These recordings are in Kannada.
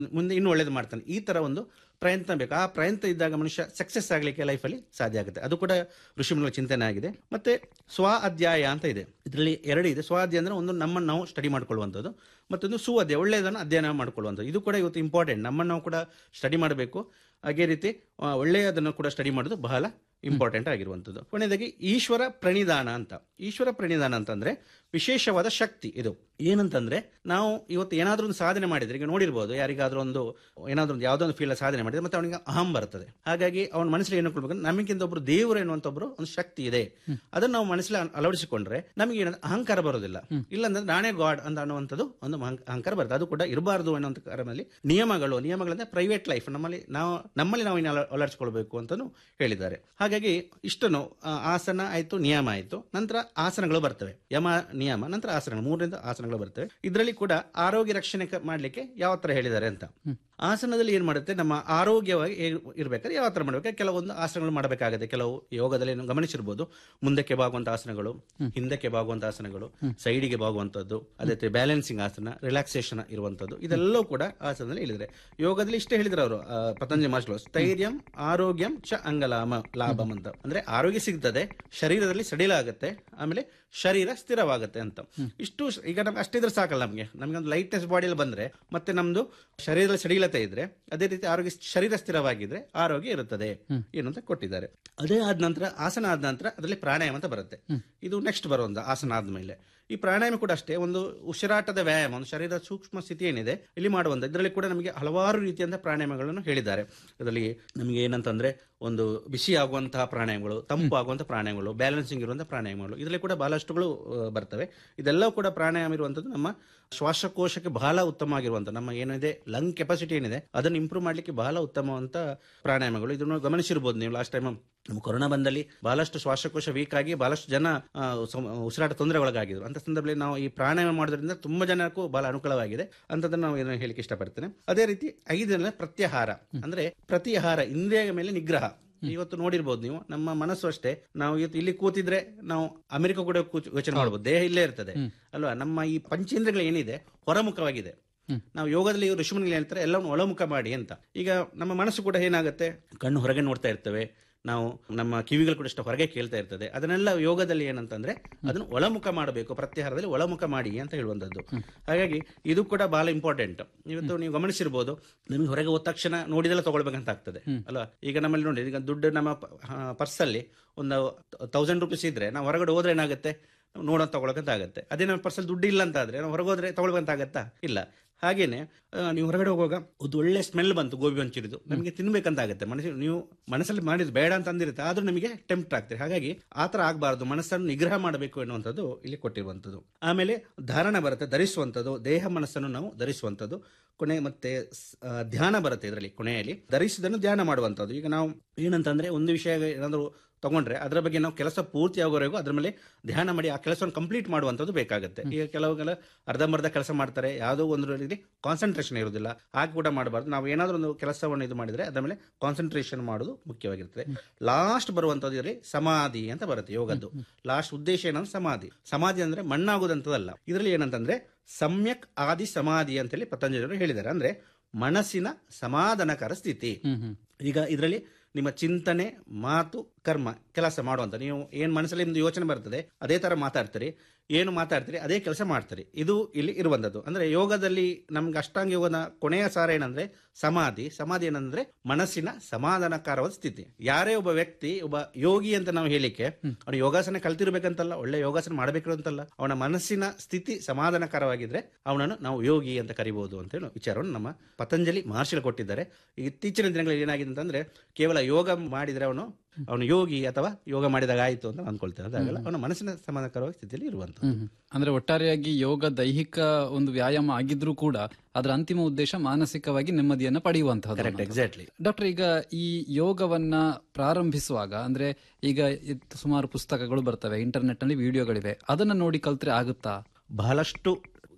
ಮುಂದೆ ಇನ್ನೂ ಒಳ್ಳೇದು ಮಾಡ್ತಾನೆ ಈ ತರ ಒಂದು ಪ್ರಯತ್ನ ಬೇಕು ಆ ಪ್ರಯತ್ನ ಇದ್ದಾಗ ಮನುಷ್ಯ ಸಕ್ಸಸ್ ಆಗಲಿಕ್ಕೆ ಲೈಫಲ್ಲಿ ಸಾಧ್ಯ ಆಗುತ್ತೆ ಅದು ಕೂಡ ಋಷಿಮುನಿಗಳ ಚಿಂತನೆ ಆಗಿದೆ ಮತ್ತೆ ಸ್ವ ಅಧ್ಯಾಯ ಅಂತ ಇದೆ ಇದರಲ್ಲಿ ಎರಡು ಇದೆ ಸ್ವ ಅಧ್ಯಾಯ ಅಂದ್ರೆ ಒಂದು ನಮ್ಮನ್ನು ನಾವು ಸ್ಟಡಿ ಮಾಡ್ಕೊಳ್ಳುವಂಥದ್ದು ಮತ್ತೊಂದು ಸು ಅಧ್ಯಾಯ ಒಳ್ಳೆಯದನ್ನು ಅಧ್ಯಯನ ಮಾಡ್ಕೊಳ್ಳುವಂಥದ್ದು ಇದು ಕೂಡ ಇವತ್ತು ಇಂಪಾರ್ಟೆಂಟ್ ನಮ್ಮನ್ನು ನಾವು ಕೂಡ ಸ್ಟಡಿ ಮಾಡಬೇಕು ಅದೇ ರೀತಿ ಆ, ಒಳ್ಳೆಯದನ್ನು ಕೂಡ ಸ್ಟಡಿ ಮಾಡೋದು ಬಹಳ ಇಂಪಾರ್ಟೆಂಟ್ ಆಗಿರುವಂಥದ್ದು ಕೊನೆಯದಾಗಿ ಈಶ್ವರ ಪ್ರಣಿಧಾನ ಅಂತ ಈಶ್ವರ ಪ್ರಣಿಧಾನ ಅಂತಂದ್ರೆ ವಿಶೇಷವಾದ ಶಕ್ತಿ ಇದು ಏನಂತಂದ್ರೆ ನಾವು ಇವತ್ತು ಏನಾದ್ರೂ ಒಂದು ಸಾಧನೆ ಮಾಡಿದ್ರೆ ಈಗ ನೋಡಿರ್ಬೋದು ಯಾರಿಗಾದ್ರೂ ಒಂದು ಏನಾದ್ರೂ ಒಂದು ಯಾವುದೋ ಒಂದು ಫೀಲ್ಡ್ ಸಾಧನೆ ಮಾಡಿದ್ರೆ ಮತ್ತೆ ಅವನಿಗೆ ಅಹಂ ಬರ್ತದೆ ಹಾಗಾಗಿ ಅವನ ಮನಸ್ಸಲ್ಲಿ ಏನು ಕೊಡ್ಬೇಕು ನಮಗಿಂತ ಒಬ್ರು ದೇವರು ಎನ್ನುವಂತ ಒಬ್ರು ಒಂದು ಶಕ್ತಿ ಇದೆ ಅದನ್ನ ನಾವು ಮನಸ್ಸಲ್ಲಿ ಅನ್- ಅಳವಡಿಸಿಕೊಂಡ್ರೆ ನಮಗೆ ಏನಂದ್ರೆ ಅಹಂಕಾರ ಬರೋದಿಲ್ಲ ಇಲ್ಲಾಂದ್ರೆ ನಾನೇ ಗಾಡ್ ಅಂತ ಅನ್ನುವಂಥದ್ದು ಒಂದು ಅಹಂ- ಅಹಂಕಾರ ಬರ್ತದೆ ಅದು ಕೂಡ ಇರಬಾರ್ದು ಅನ್ನುವಂಥ ಕಾರಣದಲ್ಲಿ ನಿಯಮಗಳು ನಿಯಮಗಳಂದ್ರೆ ಪ್ರೈವೇಟ್ ಲೈಫ್ ನಮ್ಮಲ್ಲಿ ನಾವು ನಮ್ಮಲ್ಲಿ ನಾವು ಇನ್ನು ಅಳ- ಅಳವಡಿಸಿಕೊಳ್ಬೇಕು ಅಂತಾನು ಹೇಳಿದ್ದಾರೆ ಹಾಗಾಗಿ ಇಷ್ಟನ್ನು ಆ, ಆಸನ ಆಯ್ತು ನಿಯಮ ಆಯ್ತು ನಂತರ ಆಸನಗಳು ಬರ್ತವೆ ಯಮ ನಿಯಮ ನಂತರ ಆಸನಗಳು ಮೂರರಿಂದ ಆಸನಗಳು ಬರ್ತವೆ ಇದರಲ್ಲಿ ಕೂಡ ಆರೋಗ್ಯ ರಕ್ಷಣೆ ಕ- ಮಾಡ್ಲಿಕ್ಕೆ ಯಾವ ತರ ಹೇಳಿದ್ದಾರೆ ಅಂತ ಆಸನದಲ್ಲಿ ಏನ್ ಮಾಡುತ್ತೆ ನಮ್ಮ ಆರೋಗ್ಯವಾಗಿ ಇರ್- ಇರ್ಬೇಕಾದ್ರೆ ಯಾವ ತರ ಮಾಡ್ಬೇಕು ಕೆಲವೊಂದು ಆಸನಗಳು ಮಾಡಬೇಕಾಗುತ್ತೆ ಕೆಲವು ಯೋಗದಲ್ಲಿ ನೀವು ಗಮನಿಸಿರ್ಬೋದು ಮುಂದಕ್ಕೆ ಬಾಗುವಂತ ಆಸನಗಳು ಹಿಂದಕ್ಕೆ ಬಾಗುವಂತ ಆಸನಗಳು ಸೈಡಿಗೆ ಬಾಗುವಂತದ್ದು ಅದೇ ರೀತಿ ಬ್ಯಾಲೆನ್ಸಿಂಗ್ ಆಸನ ರಿಲ್ಯಾಕ್ಸೇಷನ್ ಇರುವಂತದ್ದು ಇದೆಲ್ಲವೂ ಕೂಡ ಆಸನದಲ್ಲಿ ಹೇಳಿದ್ದಾರೆ ಯೋಗದಲ್ಲಿ ಇಷ್ಟೇ ಹೇಳಿದ್ರು ಅವರು ಪತಂಜಲಿ ಮಾಸ್ಟರ್ ಸ್ಥೈರ್ಯಂ ಆರೋಗ್ಯಂ ಚ ಅಂಗಲಾಮ ಲಾಭಂ ಅಂತ ಅಂದ್ರೆ ಆರೋಗ್ಯ ಸಿಗ್ತದೆ ಶರೀರದಲ್ಲಿ ಸಡಿಲ ಆಗುತ್ತೆ ಆಮೇಲೆ ಶರೀರ ಸ್ಥಿರವಾಗುತ್ತೆ ಅಂತ ಇಷ್ಟು ಶ- ಈಗ ನಮ್ಗೆ ಅಷ್ಟಿದ್ರೆ ಸಾಕಲ್ಲ ನಮಗೆ ನಮ್ಗೆ ಒಂದು ಲೈಟ್ನೆಸ್ ಬಾಡಿಯಲ್ಲಿ ಬಂದ್ರೆ ಮತ್ತೆ ನಮ್ದು ಶರೀರದಲ್ಲಿ ಸಡಿಲತೆ ಇದ್ರೆ ಅದೇ ರೀತಿ ಆರೋಗ್ಯ ಶರೀರ ಸ್ಥಿರವಾಗಿದ್ರೆ ಆರೋಗ್ಯ ಇರುತ್ತದೆ ಏನು ಅಂತ ಕೊಟ್ಟಿದ್ದಾರೆ ಅದೇ ಆದ ನಂತರ ಆಸನ ಆದ ನಂತರ ಅದರಲ್ಲಿ ಪ್ರಾಣಾಯಾಮ ಅಂತ ಬರುತ್ತೆ ಇದು ನೆಕ್ಸ್ಟ್ ಬರುವಂತ ಆಸನ ಆದ್ಮೇಲೆ ಈ ಪ್ರಾಣಾಯಾಮ ಕೂಡ ಅಷ್ಟೇ ಒಂದು ಉಸಿರಾಟದ ವ್ಯಾಯಾಮ ಒಂದು ಶರೀರದ ಸೂಕ್ಷ್ಮ ಸ್ಥಿತಿ ಏನಿದೆ ಇಲ್ಲಿ ಮಾಡುವಂತ ಇದರಲ್ಲಿ ಕೂಡ ನಮಗೆ ಹಲವಾರು ರೀತಿಯಂತ ಪ್ರಾಣಾಯಾಮಗಳನ್ನು ಹೇಳಿದ್ದಾರೆ ಇದರಲ್ಲಿ ನಮಗೆ ಏನಂತಂದ್ರೆ ಒಂದು ಬಿಸಿ ಆಗುವಂತಹ ಪ್ರಾಣಾಯಾಮಗಳು ತಂಪು ಆಗುವಂತಹ ಪ್ರಾಣಾಯಾಮಗಳು ಬ್ಯಾಲೆನ್ಸಿಂಗ್ ಇರುವಂತಹ ಪ್ರಾಣಾಯಾಮಗಳು ಇದರಲ್ಲಿ ಕೂಡ ಬಹಳಷ್ಟುಗಳು ಆ, ಬರ್ತವೆ ಇದೆಲ್ಲವೂ ಕೂಡ ಪ್ರಾಣಾಯಾಮ ಇರುವಂತದ್ದು ನಮ್ಮ ಶ್ವಾಸಕೋಶಕ್ಕೆ ಬಹಳ ಉತ್ತಮವಾಗಿರುವಂತ ನಮ್ಮ ಏನಿದೆ ಲಂಗ್ ಕೆಪಾಸಿಟಿ ಏನಿದೆ ಅದನ್ನು ಇಂಪ್ರೂವ್ ಮಾಡ್ಲಿಕ್ಕೆ ಬಹಳ ಉತ್ತಮವಂತ ಪ್ರಾಣಾಯಾಮಗಳು ಇದನ್ನು ಗಮನಿಸಿರ್ಬೋದು ನೀವು ಲಾಸ್ಟ್ ಟೈಮ್ ನಮ್ಮ ಕೊರೋನಾ ಬಂದಲ್ಲಿ ಬಹಳಷ್ಟು ಶ್ವಾಸಕೋಶ ವೀಕ್ ಆಗಿ ಬಹಳಷ್ಟು ಜನ ಆ, ಸಮ- ಉಸಿರಾಟ ತೊಂದರೆ ಒಳಗಾಗಿದ್ರು ಅಂತ ಸಂದರ್ಭದಲ್ಲಿ ನಾವು ಈ ಪ್ರಾಣಾಯಾಮ ಮಾಡೋದ್ರಿಂದ ತುಂಬಾ ಜನಕ್ಕೂ ಬಹಳ ಅನುಕೂಲವಾಗಿದೆ ಅಂತದನ್ನ ನಾವು ಏನೋ ಹೇಳಿಕ್ಕೆ ಇಷ್ಟಪಡ್ತೇನೆ ಅದೇ ರೀತಿ ಐದನೇ ಪ್ರತ್ಯಾಹಾರ ಅಂದ್ರೆ ಪ್ರತಿಹಾರ ಇಂದ್ರಿಯ ಮೇಲೆ ನಿಗ್ರಹ ಇವತ್ತು ನೋಡಿರ್ಬೋದು ನೀವು ನಮ್ಮ ಮನಸ್ಸು ಅಷ್ಟೇ ನಾವು ಇವತ್ತು ಇಲ್ಲಿ ಕೂತಿದ್ರೆ ನಾವು ಅಮೆರಿಕ ಕೂಡ ಕೂತ್- ಯೋಚನೆ ಮಾಡಬಹುದು ದೇಹ ಇಲ್ಲೇ ಇರ್ತದೆ ಅಲ್ವಾ ನಮ್ಮ ಈ ಪಂಚೇಂದ್ರಗಳು ಏನಿದೆ ಹೊರಮುಖವಾಗಿದೆ ನಾವು ಯೋಗದಲ್ಲಿ ಋಷಿಮುನಿಗಳು ಹೇಳ್ತಾರೆ ಎಲ್ಲವನ್ನು ಒಳಮುಖ ಮಾಡಿ ಅಂತ ಈಗ ನಮ್ಮ ಮನಸ್ಸು ಕೂಡ ಏನಾಗುತ್ತೆ ಕಣ್ಣು ಹೊರಗೆ ನೋಡ್ತಾ ಇರ್ತವೆ ನಾವು ನಮ್ಮ ಕಿವಿಗಳು ಕೂಡ ಇಷ್ಟ ಹೊರಗೆ ಕೇಳ್ತಾ ಇರ್ತದೆ ಅದನ್ನೆಲ್ಲ ಯೋಗದಲ್ಲಿ ಏನಂತಂದ್ರೆ ಅದನ್ನು ಒಳಮುಖ ಮಾಡಬೇಕು ಪ್ರತ್ಯಾಹಾರದಲ್ಲಿ ಒಳಮುಖ ಮಾಡಿ ಅಂತ ಹೇಳುವಂತದ್ದು ಹಾಗಾಗಿ ಇದು ಕೂಡ ಬಹಳ ಇಂಪಾರ್ಟೆಂಟ್ ಇವತ್ತು ನೀವು ಗಮನಿಸಿರ್ಬೋದು ನಿಮಗೆ ಹೊರಗೆ ಹೋದ ತಕ್ಷಣ ನೋಡಿದೆಲ್ಲ ತಗೊಳ್ಬೇಕಂತ ಆಗ್ತದೆ ಅಲ್ವಾ ಈಗ ನಮ್ಮಲ್ಲಿ ನೋಡಿ ಈಗ ದುಡ್ಡು ನಮ್ಮ ಪರ್ಸಲ್ಲಿ ಒಂದು ತೌಸಂಡ್ ರುಪೀಸ್ ಇದ್ರೆ ನಾವು ಹೊರಗಡೆ ಹೋದ್ರೆ ಏನಾಗುತ್ತೆ ನಾವು ನೋಡೋದು ತಗೊಳಕಂತ ಆಗುತ್ತೆ ಅದೇ ನಮ್ಮ ಪರ್ಸಲ್ಲಿ ದುಡ್ಡು ಇಲ್ಲ ಅಂತ ಆದ್ರೆ ನಾವು ಹೊರಗೋದ್ರೆ ತಗೊಳ್ಬೇಕಂತ ಆಗತ್ತಾ ಇಲ್ಲ ಹಾಗೇನೆ ಆ, ನೀವು ಹೊರಗಡೆ ಹೋಗುವಾಗ ಒಂದು ಒಳ್ಳೆ ಸ್ಮೆಲ್ ಬಂತು ಗೋಬಿ ಮಂಚೂರಿದು ನಮಗೆ ತಿನ್ಬೇಕಂತ ಆಗುತ್ತೆ ಮನಸ್ಸು ನೀವು ಮನಸ್ಸಲ್ಲಿ ಮಾಡಿದ್ದು ಬೇಡ ಅಂತ ಅಂದಿರುತ್ತೆ ಆದ್ರೂ ನಿಮಗೆ ಟೆಂಪ್ಟ್ ಆಗ್ತದೆ ಹಾಗಾಗಿ ಆ ಥರ ಆಗಬಾರ್ದು ಮನಸ್ಸನ್ನು ನಿಗ್ರಹ ಮಾಡಬೇಕು ಎನ್ನುವಂಥದ್ದು ಇಲ್ಲಿ ಕೊಟ್ಟಿರುವಂಥದ್ದು ಆಮೇಲೆ ಧಾರಣ ಬರುತ್ತೆ ಧರಿಸುವಂಥದ್ದು ದೇಹ ಮನಸ್ಸನ್ನು ನಾವು ಧರಿಸುವಂಥದ್ದು ಕೊನೆ ಮತ್ತೆ ಸ್- ಆ, ಧ್ಯಾನ ಬರುತ್ತೆ ಇದರಲ್ಲಿ ಕೊನೆಯಲ್ಲಿ ಧರಿಸಿದನ್ನು ಧ್ಯಾನ ಮಾಡುವಂಥದ್ದು ಈಗ ನಾವು ಏನಂತಂದ್ರೆ ಒಂದು ವಿಷಯ ಏನಾದರೂ ತಗೊಂಡ್ರೆ ಅದರ ಬಗ್ಗೆ ನಾವು ಕೆಲಸ ಪೂರ್ತಿ ಆಗೋವರೆಗೂ ಅದ್ರ ಮೇಲೆ ಧ್ಯಾನ ಮಾಡಿ ಆ ಕೆಲಸವನ್ನು ಕಂಪ್ಲೀಟ್ ಮಾಡುವಂಥದ್ದು ಬೇಕಾಗುತ್ತೆ ಈಗ ಕೆಲವುಗಳ ಅರ್ಧಂಬರ್ಧ ಕೆಲಸ ಮಾಡ್ತಾರೆ ಯಾವುದೋ ಒಂದು ರೀತಿ ಕಾನ್ಸಂಟ್ರೇಷನ್ ಇರೋದಿಲ್ಲ ಹಾಗೆ ಕೂಡ ಮಾಡಬಾರ್ದು ನಾವು ಏನಾದರೂ ಒಂದು ಕೆಲಸವನ್ನು ಇದು ಮಾಡಿದ್ರೆ ಅದರ ಮೇಲೆ ಕಾನ್ಸಂಟ್ರೇಷನ್ ಮಾಡೋದು ಮುಖ್ಯವಾಗಿರ್ತದೆ ಲಾಸ್ಟ್ ಬರುವಂಥದ್ದು ಇದರಲ್ಲಿ ಸಮಾಧಿ ಅಂತ ಬರುತ್ತೆ ಯೋಗದ್ದು ಲಾಸ್ಟ್ ಉದ್ದೇಶ ಏನಂದ್ರೆ ಸಮಾಧಿ ಸಮಾಧಿ ಅಂದ್ರೆ ಮಣ್ಣಾಗುದಂತದಲ್ಲ ಇದರಲ್ಲಿ ಏನಂತಂದ್ರೆ ಸಮ್ಯಕ್ ಆದಿ ಸಮಾಧಿ ಅಂತೇಳಿ ಪತಂಜಲಿಯವರು ಹೇಳಿದ್ದಾರೆ ಅಂದ್ರೆ ಮನಸ್ಸಿನ ಸಮಾಧಾನಕರ ಸ್ಥಿತಿ ಈಗ ಇದರಲ್ಲಿ ನಿಮ್ಮ ಚಿಂತನೆ ಮಾತು ಕರ್ಮ ಕೆಲಸ ಮಾಡುವಂತ ನೀವು ಏನ್ ಮನಸ್ಸಲ್ಲಿ ನಿಮ್ದು ಯೋಚನೆ ಬರ್ತದೆ ಅದೇ ತರ ಮಾತಾಡ್ತೀರಿ ಏನು ಮಾತಾಡ್ತೀರಿ ಅದೇ ಕೆಲಸ ಮಾಡ್ತೀರಿ ಇದು ಇಲ್ಲಿ ಇರುವಂತದ್ದು ಅಂದ್ರೆ ಯೋಗದಲ್ಲಿ ನಮ್ಗೆ ಅಷ್ಟಾಂಗ ಯೋಗದ ಕೊನೆಯ ಸಾರ ಏನಂದ್ರೆ ಸಮಾಧಿ ಸಮಾಧಿ ಏನಂದ್ರೆ ಮನಸ್ಸಿನ ಸಮಾಧಾನಕರವಾದ ಸ್ಥಿತಿ ಯಾರೇ ಒಬ್ಬ ವ್ಯಕ್ತಿ ಒಬ್ಬ ಯೋಗಿ ಅಂತ ನಾವು ಹೇಳಿಕ್ಕೆ ಅವನು ಯೋಗಾಸನ ಕಲ್ತಿರ್ಬೇಕಂತಲ್ಲ ಒಳ್ಳೆ ಯೋಗಾಸನ ಮಾಡಬೇಕು ಅಂತಲ್ಲ ಅವನ ಮನಸ್ಸಿನ ಸ್ಥಿತಿ ಸಮಾಧಾನಕರವಾಗಿದ್ರೆ ಅವನನ್ನು ನಾವು ಯೋಗಿ ಅಂತ ಕರಿಬಹುದು ಅಂತ ಹೇಳಿ ವಿಚಾರವನ್ನು ನಮ್ಮ ಪತಂಜಲಿ ಮಹರ್ಷಿಗಳು ಕೊಟ್ಟಿದ್ದಾರೆ ಇತ್ತೀಚಿನ ದಿನಗಳಲ್ಲಿ ಏನಾಗಿದೆ ಅಂತಂದ್ರೆ ಕೇವಲ ಯೋಗ ಮಾಡಿದ್ರೆ ಅವನು ಅವನು ಯೋಗಿ ಅಥವಾ ಯೋಗ ಮಾಡಿದಾಗ ಆಯ್ತು ಅಂತ ಅನ್ಕೊಳ್ತೇನೆ ಅದಾಗಲ್ಲ ಅವನ ಮನಸ್ಸಿನ ಸಮಾಧಾನಕರವಾದ ಸ್ಥಿತಿಯಲ್ಲಿ ಇರುವಂತ ಅಂದ್ರೆ ಒಟ್ಟಾರೆಯಾಗಿ ಯೋಗ ದೈಹಿಕ ಒಂದು ವ್ಯಾಯಾಮ ಆಗಿದ್ರೂ ಕೂಡ ಅದರ ಅಂತಿಮ ಉದ್ದೇಶ ಮಾನಸಿಕವಾಗಿ ನೆಮ್ಮದಿಯನ್ನ ಪಡೆಯುವಂತಹದ್ದು ಕರೆಕ್ಟ್ ಎಕ್ಸಾಕ್ಟ್ಲಿ ಡಾಕ್ಟರ್ ಈಗ ಈ ಯೋಗವನ್ನ ಪ್ರಾರಂಭಿಸುವಾಗ ಅಂದ್ರೆ ಈಗ ಇದ್ ಸುಮಾರು ಪುಸ್ತಕಗಳು ಬರ್ತವೆ ಇಂಟರ್ನೆಟ್ ನಲ್ಲಿ ವಿಡಿಯೋಗಳಿವೆ ಅದನ್ನ ನೋಡಿ ಕಲ್ತ್ರೆ ಆಗುತ್ತಾ ಬಹಳಷ್ಟು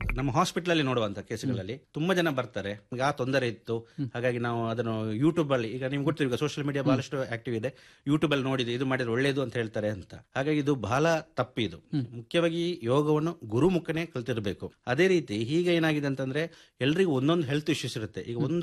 ನಮ್ಮ ಹಾಸ್ಪಿಟಲ್ ಅಲ್ಲಿ ನೋಡುವಂತ ಕೇಸುಗಳಲ್ಲಿ ತುಂಬಾ ಜನ ಬರ್ತಾರೆ ನಮ್ಗೆ ಆ ತೊಂದರೆ ಇತ್ತು ಹಾಗಾಗಿ ನಾವು ಅದನ್ನು ಯೂಟ್ಯೂಬ್ ಅಲ್ಲಿ ಈಗ ನಿಮ್ಗೆ ಗೊತ್ತಿರೋ ಈಗ ಸೋಷಿಯಲ್ ಮೀಡಿಯಾ ಬಹಳಷ್ಟು ಆಕ್ಟಿವ್ ಇದೆ ಯೂಟ್ಯೂಬ್ ಅಲ್ಲಿ ನೋಡಿದೆ ಇದು ಮಾಡಿದ್ರೆ ಒಳ್ಳೇದು ಅಂತ ಹೇಳ್ತಾರೆ ಅಂತ ಹಾಗಾಗಿ ಇದು ಬಹಳ ತಪ್ಪಿದು ಮುಖ್ಯವಾಗಿ ಯೋಗವನ್ನು ಗುರುಮುಖನೇ ಕಲ್ತಿರ್ಬೇಕು ಅದೇ ರೀತಿ ಈಗ ಏನಾಗಿದೆ ಅಂತಂದ್ರೆ ಎಲ್ರಿಗೂ ಒಂದೊಂದು ಹೆಲ್ತ್ ಇಶ್ಯೂಸ್ ಇರುತ್ತೆ ಈಗ ಒಂದು